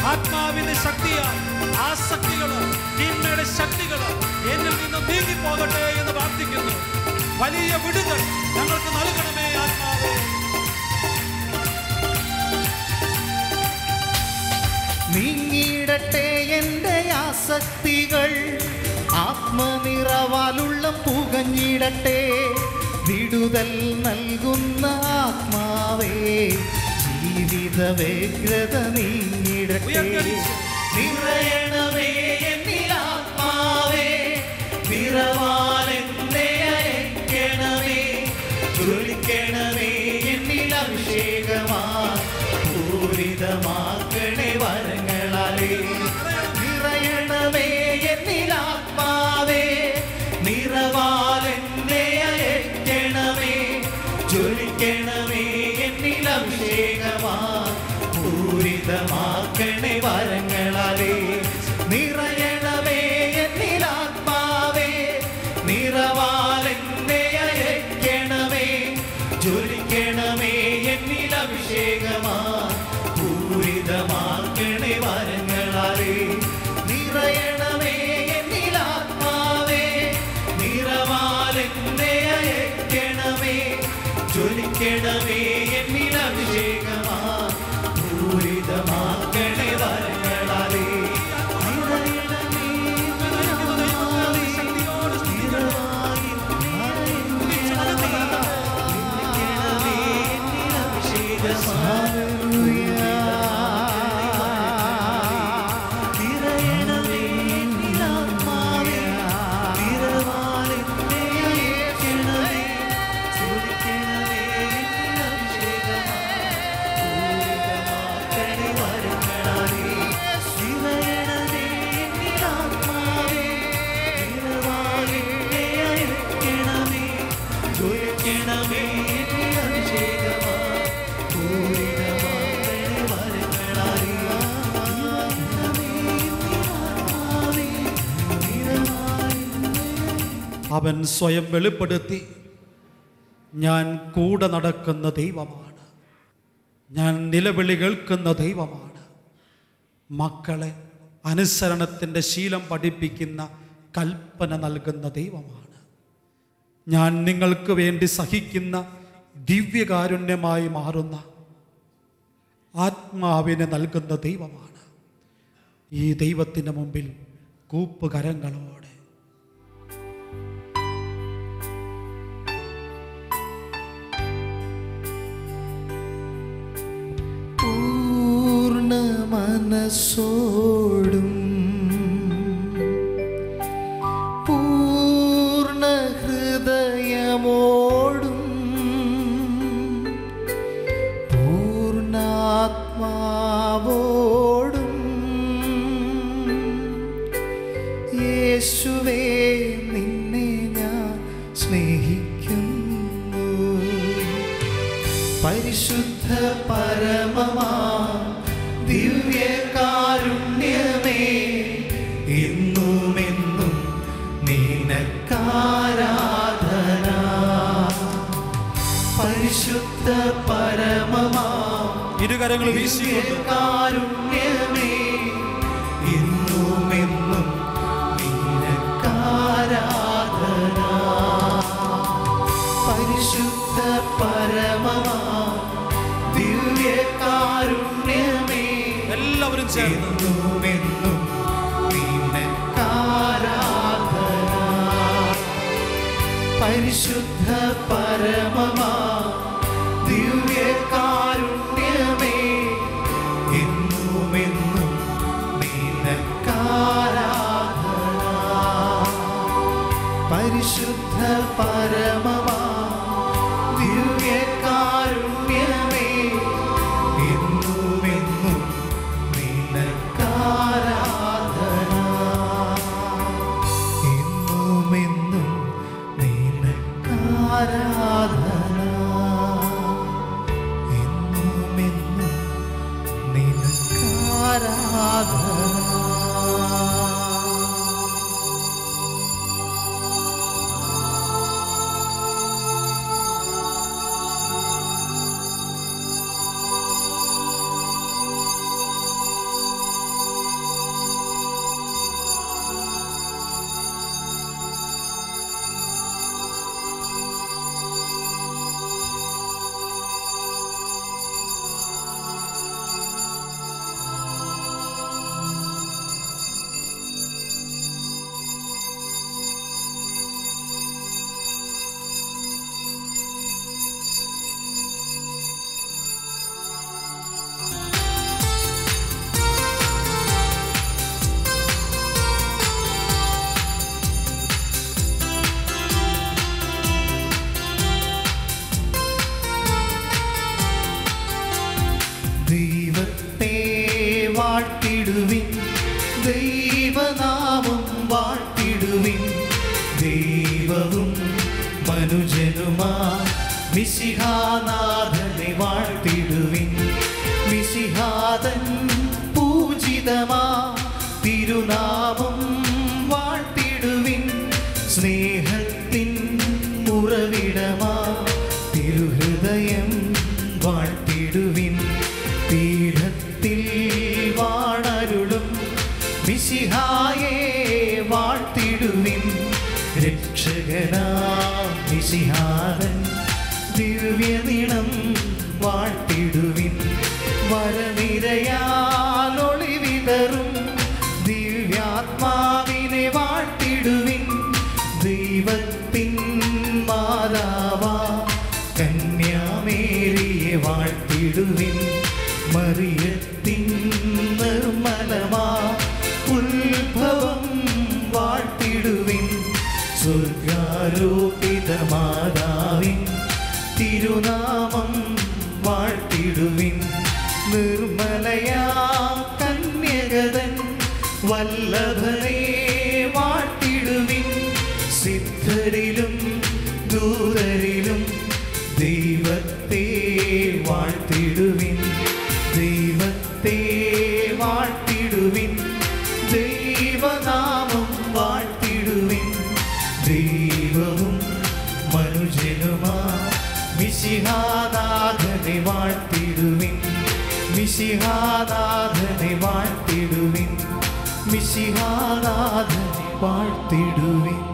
ആത്മാവിന്റെ ശക്തിയാൽ ആസക്തികള് തിന്മയുടെ ശക്തികള് എന്നിൽ നിന്ന് നീങ്ങിപ്പോകട്ടെ എന്ന് പ്രാർത്ഥിക്കുന്നു വലിയ വിടുതൽ ഞങ്ങൾക്ക് നൽകണമേ ആത്മാവേ നീങ്ങിയിടട്ടെ എൻ്റെ ആസക്തികൾ ആത്മനിറവാലുള്ള പുകഞ്ഞിടട്ടെ വിടുതൽ നൽകുന്ന ആത്മാവേ ജീവിത വ്യഗ്രത നീങ്ങിടട്ടെ ഉയർത്തടിച്ച്. നിറയണമേ എന്നിൽ ആത്മാവേ നിറവാലെന്നെ അയക്കണമേ ജ്വലിക്കണമേ എന്നിൽ അഭിഷേകമാ പൂരിതമാക്കണേ വരങ്ങളാലേ നിറയണമേ എന്നിൽ ആത്മാവേ നിറവാലെന്നെ അയക്കണമേ ജ്വലിക്കണമേ എന്നിൽ അഭിഷേകമാ പൂരിതമാക്കണേ വരങ്ങളാലേ നിറയണമേ എന്നിൽ ആത്മാവേ നിറവാലെന്നെ അയക്കണമേ ജ്വലിക്കണമേ എന്നിൽ അഭിഷേകമാ പൂരിതമാക്കണേ വരങ്ങളാലേ നിറയണമേ എന്നിൽ ആത്മാവേ നിറവാലെന്നെ അയക്കണമേ ജ്വലിക്കണമേ എന്നിൽ അഭിഷേകമാ പൂരിതമാക്കണേ വരങ്ങളാലേ നിറയണമേ ആത്മാവേ, നിറവായി നിറയണമേ എന്നിൽ അഭിഷേകമാ നിറയണമേ എന്നിൽ ആത്മാവേ, നിറവാലെന്നെ അയക്കണമേ, ജ്വലിക്കണമേ എന്നിൽ അഭിഷേകമാ, പൂരിതമാക്കണേ വരങ്ങളാലേ. നിറയണമേ എന്നിൽ ആത്മാവേ, നിറവാലെന്നെ അയക്കണമേ, ജ്വലിക്കണമേ എന്നിൽ അഭിഷേകമാ, പൂരിതമാക്കണേ വരങ്ങളാലേ. അവൻ സ്വയം വെളിപ്പെടുത്തി ഞാൻ കൂടെ നടക്കുന്ന ദൈവമാണ് ഞാൻ നിലവിളി കേൾക്കുന്ന ദൈവമാണ് മക്കളെ അനുസരണത്തിൻ്റെ ശീലം പഠിപ്പിക്കുന്ന കൽപ്പന നൽകുന്ന ദൈവമാണ് ഞാൻ നിങ്ങൾക്ക് വേണ്ടി സഹിക്കുന്ന ദിവ്യകാരുണ്യമായി മാറുന്ന ആത്മാവിനെ നൽകുന്ന ദൈവമാണ് ഈ ദൈവത്തിൻ്റെ മുമ്പിൽ കൂപ്പുകരങ്ങളോടെ പൂർണ്ണ മനസ്സോടും പൂർണ്ണ ഹൃദയമോടും പൂർണ്ണാത്മാവോടും യേശുവേ നിന്നെ ഞാൻ സ്നേഹിക്കുന്നു പരിശുദ്ധ പരമമാ ദിവ്യകാരുണ്യമേ ഇന്നുമെന്നും നിനക്കാരാധന പരിശുദ്ധ പരമമാ ഇരുകരങ്ങൾ വീശിക്കൊണ്ട് കാരുണ്യമേ ഇന്നുമെന്നും നിനക്കാരാധന പരിശുദ്ധ പരമമാ ദിവ്യകാരുണ്യമേ എല്ലാവരും ചേർന്ന് എന്നുമെന്നും നിനക്കാരാധന പരിശുദ്ധ പരമമാ ദിവ്യകാരുണ്യമേ എന്നുമെന്നും നിനക്കാരാധന പരിശുദ്ധ പരമമാ ദിവ്യകാരുണ്യമേ എന്നുമെന്നും നിനക്കാരാധന എന്നുമെന്നും നിനക്കാരാധന എന്നുമെന്നും നിനക്കാരാധന വാഴ്ത്തിടുവിൻ ദൈവനാമം വാഴ്ത്തിടുവിൻ ദൈവവും മനുജനുമാ മിശിഹാനാഥനെ വാഴ്ത്തിടുവിൻ മിശിഹാതൻ പൂജിതമാ തിരുനാമം വാഴ്ത്തിടുവിൻ സ്നേഹത്തിൻ ഉറവിടമാ തിരുഹൃദയം വാഴ്ത്തിടുവിൻ പീഠത്തിൽ വാണരുളും മിശിഹായെ വാഴ്ത്തിടുവിൻ രക്ഷകനാ മിശിഹാരൻ ദിവ്യനിണം വാഴ്ത്തിടുവിൻ വരനിരയാലൊളിവിതറും ദിവ്യാത്മാവിനെ വാഴ്ത്തിടുവിൻ ദൈവത്തിൻ മാതാവാ കന്യാമേരിയെ വാഴ്ത്തിടുവിൻ മറിയത്തിൻ നിർമ്മലമാ ഉത്ഭവം വാഴ്ത്തിടുവിൻ സ്വർഗാരോപിത മാതാവിൻ തിരുനാമം വാഴ്ത്തിടുവിൻ നിർമ്മലയാ കന്യകതൻ വല്ലഭനെ വാഴ്ത്തിടുവിൻ സിദ്ധരിലും ദൂതരിലും ദൈവത്തെ വാഴ്ത്തിടുവിൻ ദൈവത്തെ വാഴ്ത്തിടുവിൻ ദൈവനാമം വാഴ്ത്തിടുവിൻ ദൈവവും മനുജനുമാ മിശിഹാനാഥനെ വാഴ്ത്തിടുവിൻ മിശിഹാനാഥനെ വാഴ്ത്തിടുവിൻ മിശിഹാനാഥനെ വാഴ്ത്തിടുവിൻ